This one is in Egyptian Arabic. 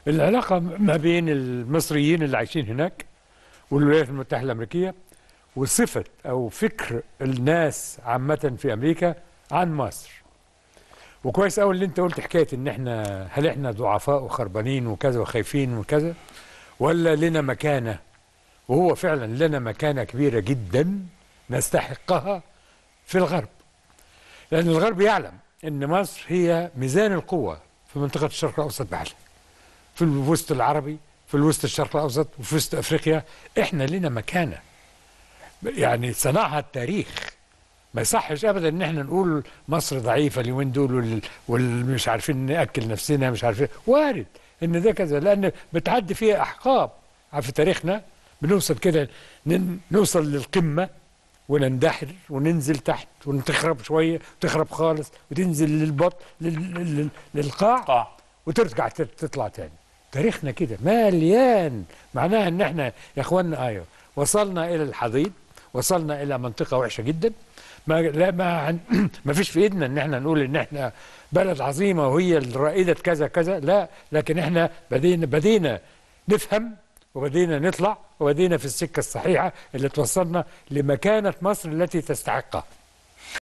العلاقة ما بين المصريين اللي عايشين هناك والولايات المتحدة الأمريكية وصفة أو فكر الناس عامة في أمريكا عن مصر وكويس قوي اللي انت قلت حكايه ان احنا هل احنا ضعفاء وخربانين وكذا وخايفين وكذا ولا لنا مكانه وهو فعلا لنا مكانه كبيره جدا نستحقها في الغرب لان الغرب يعلم ان مصر هي ميزان القوه في منطقه الشرق الاوسط بحالها في الوسط العربي في الوسط الشرق الاوسط وفي وسط افريقيا احنا لنا مكانه يعني صنعها التاريخ ما يصحش ابدا ان احنا نقول مصر ضعيفه اليومين دول وال- والمش عارفين ناكل نفسنا مش عارفين وارد ان ده كذا لان بتعدي فيها احقاب في تاريخنا بنوصل كده ن- نوصل للقمه ونندحر وننزل تحت ونتخرب شويه تخرب خالص وتنزل للبط لل- لل- للقاع قاع وترجع تت- تطلع تاني تاريخنا كده مليان معناها ان احنا يا اخوانا ايوه وصلنا الى الحضيض وصلنا الى منطقه وحشه جدا ما لا ما عن ما فيش في ايدنا ان احنا نقول ان احنا بلد عظيمه وهي الرائده كذا كذا لا لكن احنا بدينا بدينا نفهم وبدينا نطلع وبدينا في السكه الصحيحه اللي توصلنا لمكانه مصر التي تستحقها